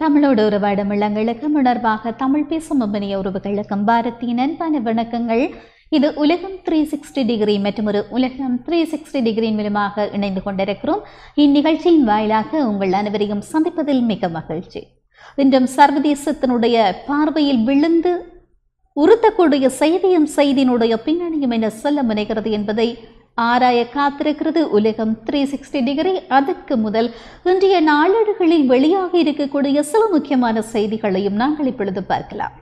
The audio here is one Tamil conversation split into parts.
தமிழோடு உறவாடும் இளங்களுக்கு உணர்வாக தமிழ் பேசும் மும்பனிய உறவுகளுக்கும் பாரதியின் அன்பான வணக்கங்கள் இது உலகம் த்ரீ சிக்ஸ்டி டிகிரி மற்றும் ஒரு உலகம் த்ரீ சிக்ஸ்டி டிகிரி மூலமாக இணைந்து கொண்டிருக்கிறோம் இந்நிகழ்ச்சியின் வாயிலாக உங்கள் அனைவரையும் சந்திப்பதில் மிக மகிழ்ச்சி இன்றும் சர்வதேசத்தினுடைய பார்வையில் விழுந்து உறுத்தக்கூடிய செய்தியும் செய்தியினுடைய பின்னணியும் என சொல்ல முனைகிறது என்பதை ஆராய காத்திருக்கிறது உலகம் த்ரீ சிக்ஸ்டி டிகிரி அதற்கு முதல் இன்றைய நாளேடுகளில் வெளியாக இருக்கக்கூடிய சில முக்கியமான செய்திகளையும் நாங்கள் இப்பொழுது பார்க்கலாம்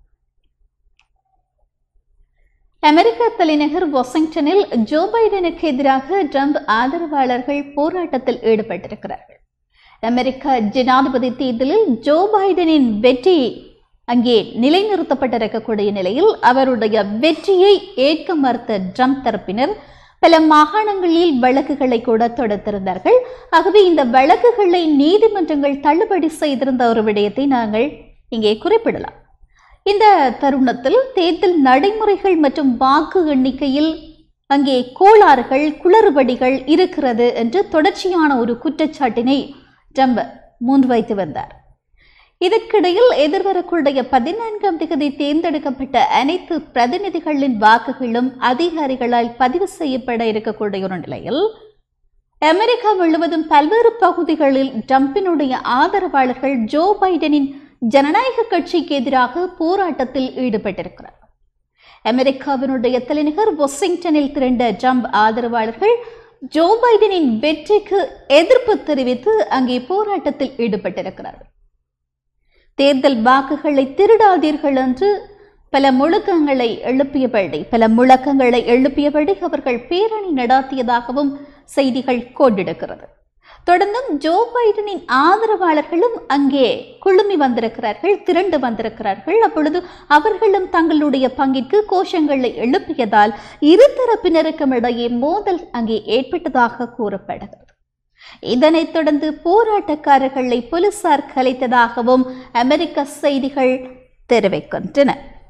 அமெரிக்க தலைநகர் வாஷிங்டனில் ஜோ பைடனுக்கு எதிராக ட்ரம்ப் ஆதரவாளர்கள் போராட்டத்தில் ஈடுபட்டிருக்கிறார்கள் அமெரிக்க ஜனாதிபதி தேர்தலில் ஜோ பைடனின் வெற்றி அங்கே நிலைநிறுத்தப்பட்டிருக்கக்கூடிய நிலையில் அவருடைய வெற்றியை ஏற்க மறுத்த ட்ரம்ப் தரப்பினர் பல மாகாணங்களில் வழக்குகளை கூட தொடுத்திருந்தார்கள் ஆகவே இந்த வழக்குகளை நீதிமன்றங்கள் தள்ளுபடி செய்திருந்த ஒரு விடயத்தை நாங்கள் இங்கே குறிப்பிடலாம் இந்த தருணத்தில் தேர்தல் நடைமுறைகள் மற்றும் வாக்கு எண்ணிக்கையில் அங்கே கோளாறுகள் குளறுபடிகள் இருக்கிறது என்று தொடர்ச்சியான ஒரு குற்றச்சாட்டினை ட்ரம்ப் முன்வைத்து வந்தார் இதற்கிடையில் எதிர்வரக்கூடிய பதினான்காம் தேதி தேர்ந்தெடுக்கப்பட்ட அனைத்து பிரதிநிதிகளின் வாக்குகளும் அதிகாரிகளால் பதிவு செய்யப்பட இருக்கக்கூடிய ஒரு நிலையில் அமெரிக்கா முழுவதும் பல்வேறு பகுதிகளில் ட்ரம்பினுடைய ஆதரவாளர்கள் ஜோ பைடனின் ஜனநாயக கட்சிக்கு எதிராக போராட்டத்தில் ஈடுபட்டிருக்கிறார் அமெரிக்காவினுடைய தலைநகர் வாஷிங்டனில் திரண்ட ட்ரம்ப் ஆதரவாளர்கள் ஜோ பைடனின் வெற்றிக்கு எதிர்ப்பு தெரிவித்து அங்கே போராட்டத்தில் ஈடுபட்டிருக்கிறார்கள் தேர்தல் வாக்குகளை திருடாதீர்கள் என்று பல முழக்கங்களை எழுப்பியபடி பல முழக்கங்களை எழுப்பியபடி அவர்கள் பேரணி நடாத்தியதாகவும் செய்திகள் கோடிடுகிறது தொடர்ந்தும் ஜோ பைடனின் ஆதரவாளர்களும் அங்கே குழுமி வந்திருக்கிறார்கள் திரண்டு வந்திருக்கிறார்கள் அப்பொழுது அவர்களும் தங்களுடைய பங்கிற்கு கோஷங்களை எழுப்பியதால் இருதரப்பினருக்கும் இடையே மோதல் அங்கே ஏற்பட்டதாக கூறப்படுகிறது இதனைத் தொடர்ந்து போராட்டக்காரர்களை போலீசார் கலைத்ததாகவும் அமெரிக்க செய்திகள் தெரிவிக்கின்றன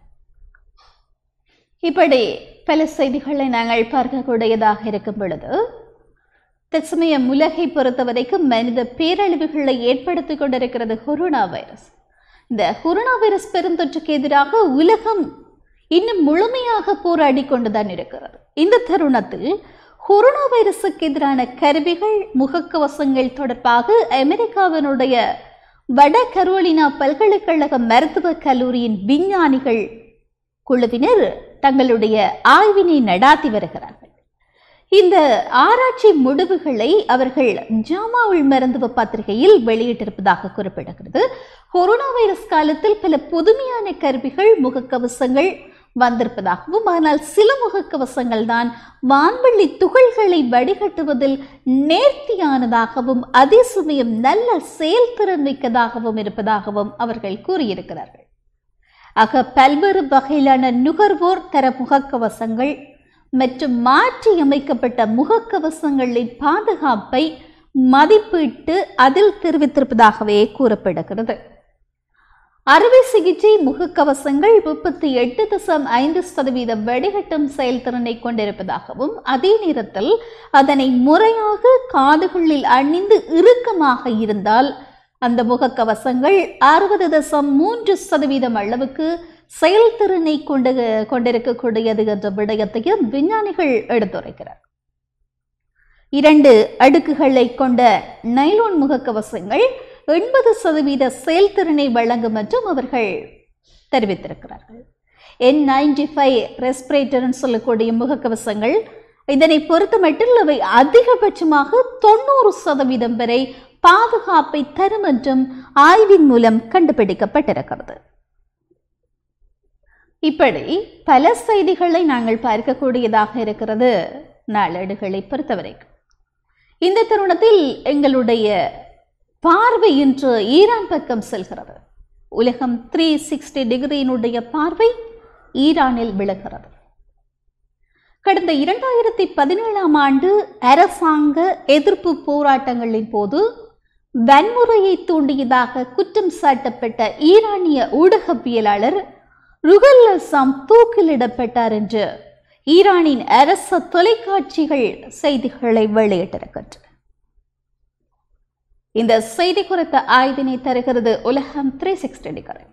இப்படி பல செய்திகளை நாங்கள் பார்க்கக்கூடியதாக இருக்கும் பொழுது தற்சமயம் உலகை பொறுத்தவரைக்கும் மனித பேரழிவுகளை ஏற்படுத்திக் கொண்டிருக்கிறது கொரோனா வைரஸ் இந்த கொரோனா வைரஸ் பெருந்தொற்றுக்கு எதிராக உலகம் இன்னும் முழுமையாக போராடி கொண்டுதான் இருக்கிறது இந்த தருணத்தில் கொரோனா வைரஸுக்கு எதிரான கருவிகள் முகக்கவசங்கள் தொடர்பாக அமெரிக்காவினுடைய வட கரோலினா பல்கலைக்கழக மருத்துவக் கல்லூரியின் விஞ்ஞானிகள் குழுவினர் தங்களுடைய ஆய்வினை நடாத்தி வருகிறார்கள் இந்த ஆராய்ச்சி முடிவுகளை அவர்கள் ஜாமாவுள் மருத்துவ பத்திரிகையில் வெளியிட்டிருப்பதாக குறிப்பிடுகிறது கொரோனா வைரஸ் காலத்தில் பல புதுமையான கருவிகள் முகக்கவசங்கள் வந்திருப்பதாகவும் ஆனால் சில முகக்கவசங்கள் தான் வான்வெள்ளி துகள்களை வடிகட்டுவதில் நேர்த்தியானதாகவும் அதே சமயம் நல்ல செயல்திறன் மிக்கதாகவும் இருப்பதாகவும் அவர்கள் கூறியிருக்கிறார்கள் ஆக பல்வேறு வகையிலான நுகர்வோர் தர முகக்கவசங்கள் மற்றும் மாற்றி அமைக்கப்பட்ட முகக்கவசங்களின் பாதுகாப்பை மதிப்பிட்டு அதில் தெரிவித்திருப்பதாகவே கூறப்படுகிறது அறுவை சிகிச்சை முகக்கவசங்கள் முப்பத்தி எட்டு தசம் ஐந்து சதவீத வடிகட்டும் செயல்திறனை கொண்டிருப்பதாகவும் அதே நேரத்தில் அதனை முறையாக காதுகளில் அணிந்து இறுக்கமாக இருந்தால் அந்த முகக்கவசங்கள் அறுபது தசம் மூன்று சதவீதம் அளவுக்கு செயல்திறனை கொண்டு கொண்டிருக்கக்கூடியது என்ற விடயத்தையும் விஞ்ஞானிகள் எடுத்துரைக்கிறார் இரண்டு அடுக்குகளை கொண்ட நைலோன் முகக்கவசங்கள் எண்பது சதவீத செயல்திறனை வழங்கும் என்றும் அவர்கள் தெரிவித்திருக்கிறார்கள் என் நைன்டி ஃபைவ் ரெஸ்பிரேட்டர்னு சொல்லக்கூடிய முகக்கவசங்கள் இதனை பொறுத்தமட்டில் அவை அதிகபட்சமாக தொண்ணூறு சதவீதம் வரை பாதுகாப்பை தரும் என்றும் ஆய்வின் மூலம் கண்டுபிடிக்கப்பட்டிருக்கிறது இப்படி பல செய்திகளை நாங்கள் பார்க்கக்கூடியதாக இருக்கிறது நாளேடுகளை பொறுத்தவரைக்கும் இந்த தருணத்தில் எங்களுடைய பார்வை இன்று ஈரான் பக்கம் செல்கிறது உலகம் த்ரீ சிக்ஸ்டி டிகிரியினுடைய பார்வை ஈரானில் விழுகிறது கடந்த இரண்டாயிரத்தி பதினேழாம் ஆண்டு அரசாங்க எதிர்ப்பு போராட்டங்களின் போது வன்முறையை தூண்டியதாக குற்றம் சாட்டப்பட்ட ஈரானிய ஊடகவியலாளர் ருகல் அசாம் தூக்கிலிடப்பட்டார் என்று ஈரானின் அரச தொலைக்காட்சிகள் செய்திகளை வெளியிட்டிருக்கின்றன இந்த செய்தி குறித்த ஆய்வினை தருகிறது உலகம் த்ரீ சிக்ஸ்டி டிகிரி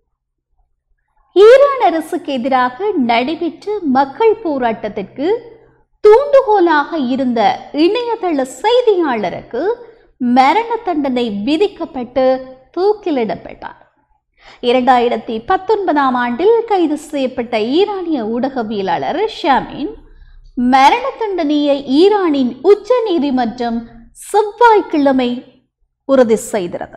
ஈரான் அரசுக்கு எதிராக நடைபெற்ற மக்கள் போராட்டத்திற்கு தூண்டுகோலாக இருந்த இணையதள செய்தியாளருக்கு மரண தண்டனை விதிக்கப்பட்டு தூக்கிலிடப்பட்டார் இரண்டாயிரத்தி பத்தொன்பதாம் ஆண்டில் கைது செய்யப்பட்ட ஈரானிய ஊடகவியலாளர் ஷாமின் மரண தண்டனையை ஈரானின் உச்ச நீதிமன்றம் செவ்வாய்க்கிழமை உறுதி செய்கிறது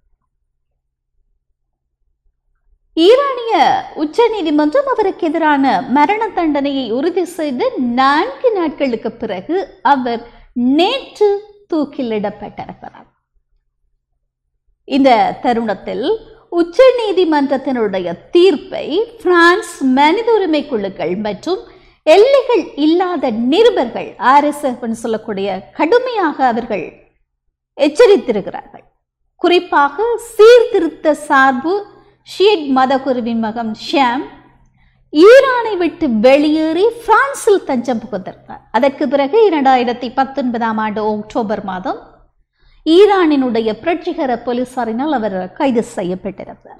ஈரானிய உச்ச நீதிமன்றம் அவருக்கு எதிரான மரண தண்டனையை உறுதி செய்து நான்கு நாட்களுக்கு பிறகு அவர் நேற்று தூக்கிலிடப்பட்டிருக்கிறார் இந்த தருணத்தில் உச்ச நீதிமன்றத்தினுடைய தீர்ப்பை பிரான்ஸ் மனித உரிமை குழுக்கள் மற்றும் எல்லைகள் இல்லாத நிருபர்கள் ஆர்எஸ்எஃப் சொல்லக்கூடிய கடுமையாக அவர்கள் எச்சரித்திருக்கிறார்கள் குறிப்பாக சீர்திருத்த சார்பு ஷியட் மதகுருவின் மகன் ஷியாம் ஈரானை விட்டு வெளியேறி பிரான்சில் தஞ்சம் புகுந்திருந்தார் அதற்கு பிறகு இரண்டாயிரத்தி பத்தொன்பதாம் ஆண்டு அக்டோபர் மாதம் ஈரானினுடைய புரட்சிகர போலீசாரினால் அவர் கைது செய்யப்பட்டிருந்தார்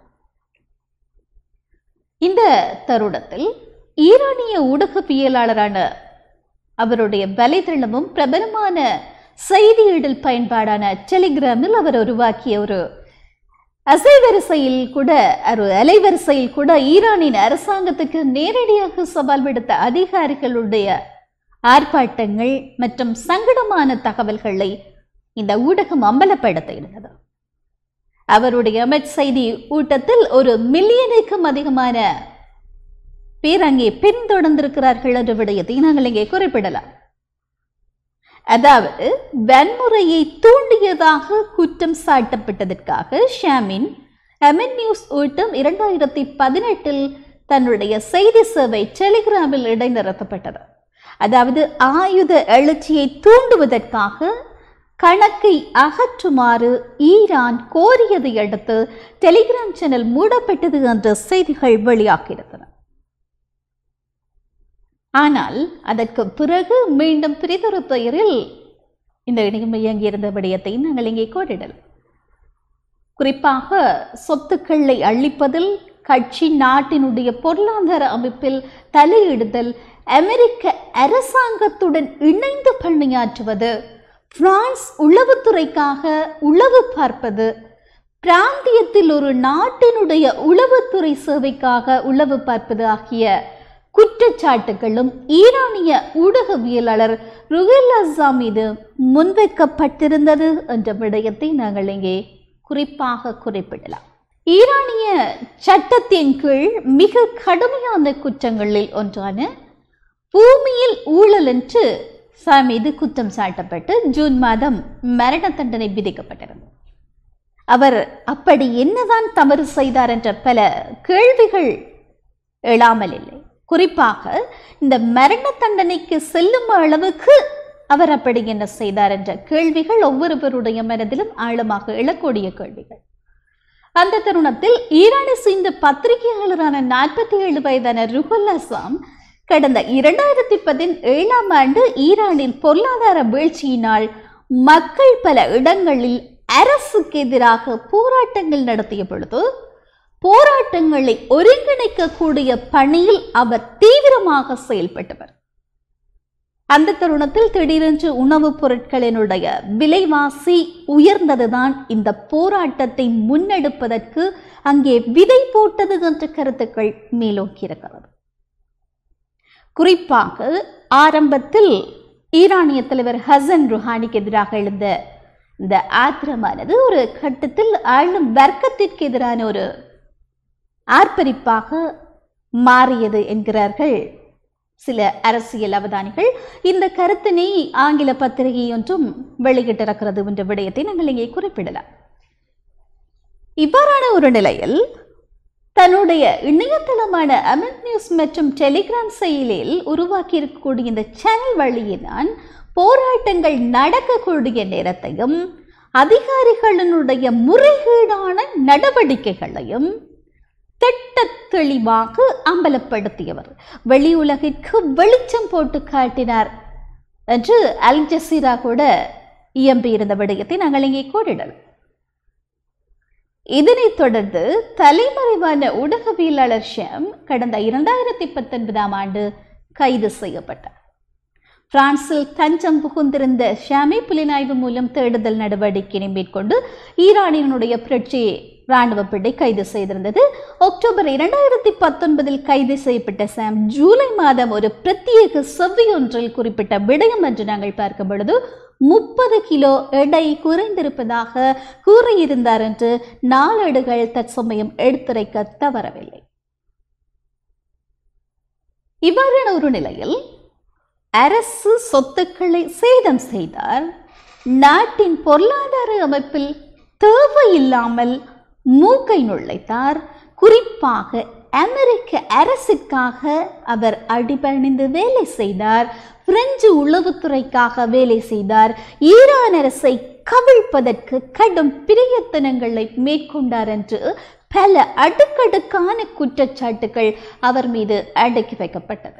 இந்த தருணத்தில் ஈரானிய ஊடகவியலாளரான அவருடைய வலைதளமும் பிரபலமான செய்தியிடல் பயன்பாடான டெலிகிராமில் அவர் உருவாக்கிய ஒரு அசைவரிசையில் கூட ஒரு அலைவரிசையில் கூட ஈரானின் அரசாங்கத்துக்கு நேரடியாக சவால் விடுத்த அதிகாரிகளுடைய ஆர்ப்பாட்டங்கள் மற்றும் சங்கடமான தகவல்களை இந்த ஊடகம் அம்பலப்படுத்த இருந்தது அவருடைய அமெட் செய்தி ஊட்டத்தில் ஒரு மில்லியனுக்கும் அதிகமான பேர் அங்கே பின்தொடர்ந்திருக்கிறார்கள் என்ற விடயத்தை நாங்கள் இங்கே குறிப்பிடலாம் அதாவது வன்முறையை தூண்டியதாக குற்றம் சாட்டப்பட்டதற்காக ஷாமின் அமென் நியூஸ் ஊட்டம் இரண்டாயிரத்தி பதினெட்டில் தன்னுடைய செய்தி சேவை டெலிகிராமில் இடைநிறுத்தப்பட்டது அதாவது ஆயுத எழுச்சியை தூண்டுவதற்காக கணக்கை அகற்றுமாறு ஈரான் கோரியதை அடுத்து டெலிகிராம் சேனல் மூடப்பட்டது என்ற செய்திகள் வெளியாகியிருந்தன ஆனால் அதற்கு பிறகு மீண்டும் பிரிதொரு பெயரில் இந்த இணையம் இயங்கியிருந்த விடயத்தை நாங்கள் இங்கே கோரிடலாம் குறிப்பாக சொத்துக்களை அழிப்பதில் கட்சி நாட்டினுடைய பொருளாதார அமைப்பில் தலையிடுதல் அமெரிக்க அரசாங்கத்துடன் இணைந்து பணியாற்றுவது பிரான்ஸ் உளவுத்துறைக்காக உளவு பார்ப்பது பிராந்தியத்தில் ஒரு நாட்டினுடைய உளவுத்துறை சேவைக்காக உளவு பார்ப்பது ஆகிய குற்றச்சாட்டுகளும் ஈரானிய ஊடகவியலாளர் ருஹில் அஸ்ஸா மீது முன்வைக்கப்பட்டிருந்தது என்ற விடயத்தை நாங்கள் இங்கே குறிப்பாக குறிப்பிடலாம் ஈரானிய சட்டத்தின் கீழ் மிக கடுமையான குற்றங்களில் ஒன்றான பூமியில் ஊழல் என்று சா மீது குற்றம் சாட்டப்பட்டு ஜூன் மாதம் மரண தண்டனை விதிக்கப்பட்டிருந்தது அவர் அப்படி என்னதான் தவறு செய்தார் என்ற பல கேள்விகள் எழாமல் இல்லை குறிப்பாக இந்த மரண தண்டனைக்கு செல்லும் அளவுக்கு அவர் அப்படி என்ன செய்தார் என்ற கேள்விகள் ஒவ்வொருவருடைய மனதிலும் ஆழமாக எழக்கூடிய கேள்விகள் அந்த தருணத்தில் ஈரானை சேர்ந்த பத்திரிகையாளரான நாற்பத்தி ஏழு வயதான ருஹுல் அசாம் கடந்த இரண்டாயிரத்தி பதினேழாம் ஆண்டு ஈரானில் பொருளாதார வீழ்ச்சியினால் மக்கள் பல இடங்களில் அரசுக்கு எதிராக போராட்டங்கள் நடத்திய பொழுது போராட்டங்களை ஒருங்கிணைக்கக்கூடிய பணியில் அவர் தீவிரமாக செயல்பட்டவர் அந்த தருணத்தில் திடீரென்று உணவுப் பொருட்களினுடைய விலைவாசி உயர்ந்ததுதான் இந்த போராட்டத்தை முன்னெடுப்பதற்கு அங்கே விதை போட்டது என்ற கருத்துக்கள் மேலோக்கியிருக்கிறது குறிப்பாக ஆரம்பத்தில் ஈரானிய தலைவர் ஹசன் ருஹானிக்கு எதிராக எழுந்த இந்த ஆத்திரமானது ஒரு கட்டத்தில் ஆளும் வர்க்கத்திற்கு எதிரான ஒரு ஆர்ப்பரிப்பாக மாறியது என்கிறார்கள் சில அரசியல் அவதானிகள் இந்த கருத்தினை ஆங்கில பத்திரிகை ஒன்றும் வெளியிட்டிருக்கிறது என்ற விடயத்தை நாங்கள் இங்கே குறிப்பிடலாம் இவ்வாறான ஒரு நிலையில் தன்னுடைய இணையதளமான அமெண்ட் நியூஸ் மற்றும் டெலிகிராம் செயலில் உருவாக்கி இருக்கக்கூடிய இந்த சேனல் வழியினால் போராட்டங்கள் நடக்கக்கூடிய நேரத்தையும் அதிகாரிகளினுடைய முறைகேடான நடவடிக்கைகளையும் திட்ட தெளிவாக அம்பலப்படுத்தியவர் வெளி உலகிற்கு வெளிச்சம் போட்டு காட்டினார் என்று அல் ஜசீரா கூட இயம்பியிருந்த விடயத்தை நாங்கள் இங்கே கோடிடலாம் இதனைத் தொடர்ந்து தலைமறைவான ஊடகவியலாளர் ஷாம் கடந்த இரண்டாயிரத்தி பத்தொன்பதாம் ஆண்டு கைது செய்யப்பட்டார் பிரான்சில் தஞ்சம் புகுந்திருந்த ஷாமை புலனாய்வு மூலம் தேடுதல் நடவடிக்கையை மேற்கொண்டு ஈரானினுடைய புரட்சி ராணுவ படை கைது செய்திருந்தது அக்டோபர் இரண்டாயிரத்தி பத்தொன்பதில் கைது செய்யப்பட்ட சாம் ஜூலை மாதம் ஒரு பிரத்யேக செவ்வி ஒன்றில் குறிப்பிட்ட விடயம் என்று நாங்கள் பார்க்கும் பொழுது முப்பது கிலோ எடை குறைந்திருப்பதாக கூறியிருந்தார் என்று நாளேடுகள் தற்சமயம் எடுத்துரைக்க தவறவில்லை இவ்வாறான ஒரு நிலையில் அரசு சொத்துக்களை சேதம் செய்தார் நாட்டின் பொருளாதார அமைப்பில் தேவையில்லாமல் மூக்கை நுழைத்தார் குறிப்பாக அமெரிக்க அரசுக்காக அவர் அடிபணிந்து வேலை செய்தார் பிரெஞ்சு உளவுத்துறைக்காக வேலை செய்தார் ஈரான் அரசை கவிழ்ப்பதற்கு கடும் பிரயத்தனங்களை மேற்கொண்டார் என்று பல அடுக்கடுக்கான குற்றச்சாட்டுகள் அவர் மீது அடுக்கி வைக்கப்பட்டது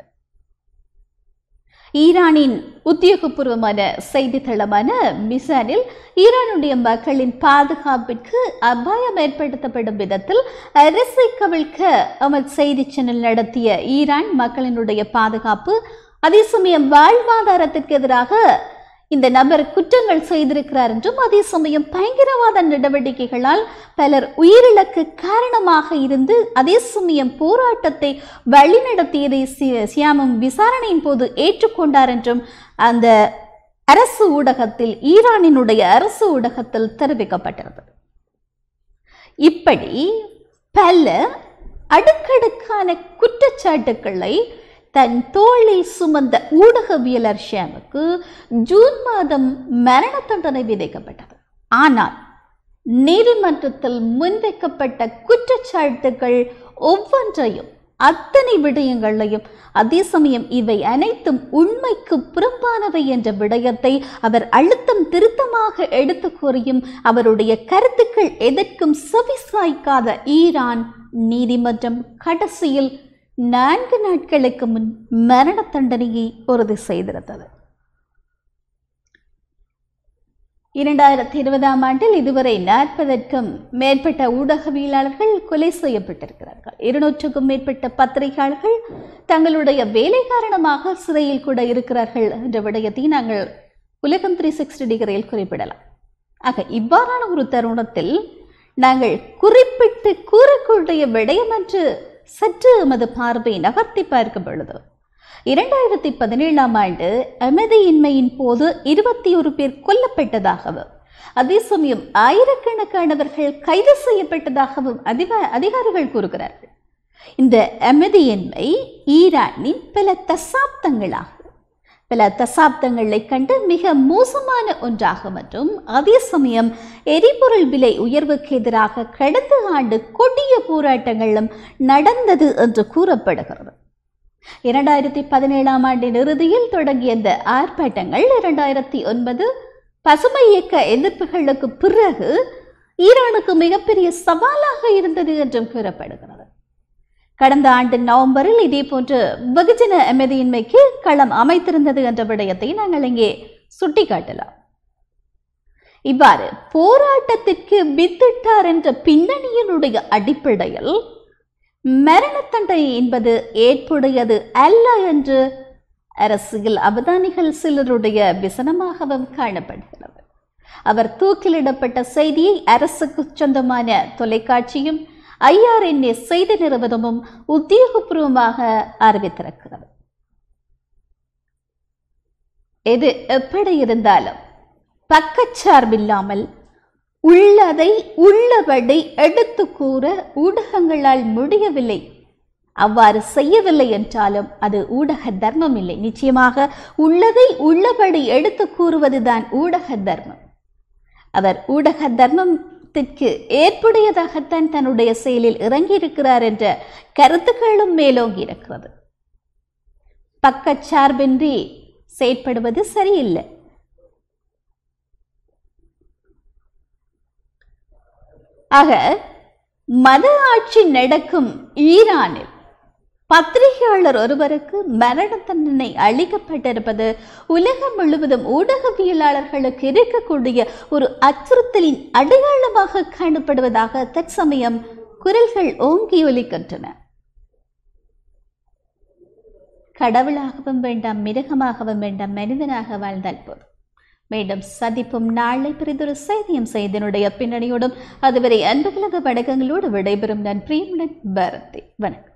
ஈரானின் உத்தியோகபூர்வமான செய்தித்தளமான மிசானில் ஈரானுடைய மக்களின் பாதுகாப்பிற்கு அபாயம் ஏற்படுத்தப்படும் விதத்தில் அரசை கவிழ்க்க அமர் செய்தி சேனல் நடத்திய ஈரான் மக்களினுடைய பாதுகாப்பு அதே சமயம் வாழ்வாதாரத்திற்கு எதிராக இந்த நபர் குற்றங்கள் செய்திருக்கிறார் என்றும் அதே சமயம் பயங்கரவாத நடவடிக்கைகளால் பலர் உயிரிழக்க காரணமாக இருந்து அதே சமயம் போராட்டத்தை வழிநடத்தியதை சி- சியாமும் விசாரணையின் போது ஏற்றுக்கொண்டார் என்றும் அந்த அரசு ஊடகத்தில் ஈரானினுடைய அரசு ஊடகத்தில் தெரிவிக்கப்பட்டிருந்தது இப்படி பல அடுக்கடுக்கான குற்றச்சாட்டுக்களை தன் தோளில் சுமந்த ஊடகவியலர் ஷியாமுக்கு ஜூன் மாதம் மரண தண்டனை விதிக்கப்பட்டது ஆனால் நீதிமன்றத்தில் முன்வைக்கப்பட்ட குற்றச்சாட்டுகள் ஒவ்வொன்றையும் அத்தனை விடயங்களையும் அதே சமயம் இவை அனைத்தும் உண்மைக்கு புறம்பானவை என்ற விடயத்தை அவர் அழுத்தம் திருத்தமாக எடுத்து கூறியும் அவருடைய கருத்துக்கள் எதற்கும் செவிசாய்க்காத ஈரான் நீதிமன்றம் கடைசியில் நான்கு நாட்களுக்கு முன் மரண தண்டனையை உறுதி செய்திருந்தது இரண்டாயிரத்தி இருபதாம் ஆண்டில் இதுவரை நாற்பதற்கும் மேற்பட்ட ஊடகவியலாளர்கள் கொலை செய்யப்பட்டிருக்கிறார்கள் இருநூற்றுக்கும் மேற்பட்ட பத்திரிகையாளர்கள் தங்களுடைய வேலை காரணமாக சிறையில் கூட இருக்கிறார்கள் என்ற விடயத்தை நாங்கள் உலகம் த்ரீ சிக்ஸ்டி டிகிரியில் குறிப்பிடலாம் ஆக இவ்வாறான ஒரு தருணத்தில் நாங்கள் குறிப்பிட்டு கூறக்கூடிய விடயம் என்று சற்று எமது பார்வை நகர்த்தி பார்க்கும் பொழுது இரண்டாயிரத்தி பதினேழாம் ஆண்டு அமைதியின்மையின் போது இருபத்தி ஒரு பேர் கொல்லப்பட்டதாகவும் அதே சமயம் ஆயிரக்கணக்கானவர்கள் கைது செய்யப்பட்டதாகவும் அதிக அதிகாரிகள் கூறுகிறார்கள் இந்த அமைதியின்மை ஈரானின் பல தசாப்தங்களாக பல தசாப்தங்களை கண்டு மிக மோசமான ஒன்றாகும் மற்றும் அதே சமயம் எரிபொருள் விலை உயர்வுக்கு எதிராக கடந்த ஆண்டு கொடிய போராட்டங்களும் நடந்தது என்று கூறப்படுகிறது இரண்டாயிரத்தி பதினேழாம் ஆண்டின் இறுதியில் தொடங்கிய இந்த ஆர்ப்பாட்டங்கள் இரண்டாயிரத்தி ஒன்பது பசுமை இயக்க எதிர்ப்புகளுக்கு பிறகு ஈரானுக்கு மிகப்பெரிய சவாலாக இருந்தது என்றும் கூறப்படுகிறது கடந்த ஆண்டு நவம்பரில் இதே போன்று வெகுஜன அமைதியின்மைக்கு களம் அமைத்திருந்தது என்ற விடயத்தை நாங்கள் இங்கே சுட்டிக்காட்டலாம் இவ்வாறு போராட்டத்திற்கு வித்திட்டார் என்ற பின்னணியினுடைய அடிப்படையில் மரண தண்டனை என்பது ஏற்புடையது அல்ல என்று அரசியல் அவதானிகள் சிலருடைய விசனமாகவும் காணப்படுகிறது அவர் தூக்கிலிடப்பட்ட செய்தியை அரசுக்கு சொந்தமான தொலைக்காட்சியும் ஐஆர்என்ஏ செய்தி நிறுவனமும் உத்தியோகபூர்வமாக அறிவித்திருக்கிறது எது எப்படி இருந்தாலும் பக்கச்சார்பில்லாமல் உள்ளதை உள்ளபடி எடுத்து கூற ஊடகங்களால் முடியவில்லை அவ்வாறு செய்யவில்லை என்றாலும் அது ஊடக தர்மம் இல்லை நிச்சயமாக உள்ளதை உள்ளபடி எடுத்து கூறுவதுதான் ஊடக தர்மம் அவர் ஊடக தர்மத்திற்கு ஏற்புடையதாகத்தான் தன்னுடைய செயலில் இறங்கியிருக்கிறார் என்ற கருத்துக்களும் மேலோங்கி இருக்கிறது பக்கச்சார்பின்றி செயற்படுவது சரியில்லை ஆக மத ஆட்சி நடக்கும் ஈரானில் பத்திரிகையாளர் ஒருவருக்கு மரண தண்டனை அளிக்கப்பட்டிருப்பது உலகம் முழுவதும் ஊடகவியலாளர்களுக்கு இருக்கக்கூடிய ஒரு அச்சுறுத்தலின் அடையாளமாக காணப்படுவதாக தற்சமயம் குரல்கள் ஓங்கி ஒலிக்கின்றன கடவுளாகவும் வேண்டாம் மிருகமாகவும் வேண்டாம் மனிதனாக வாழ்ந்தால் போதும் மீண்டும் சந்திப்பும் நாளை பிரிதொரு செய்தியும் செய்தியினுடைய பின்னணியோடும் அதுவரை அன்புகளக வணக்கங்களோடு விடைபெறும் நான் பிரியமுடன் பாரதி வணக்கம்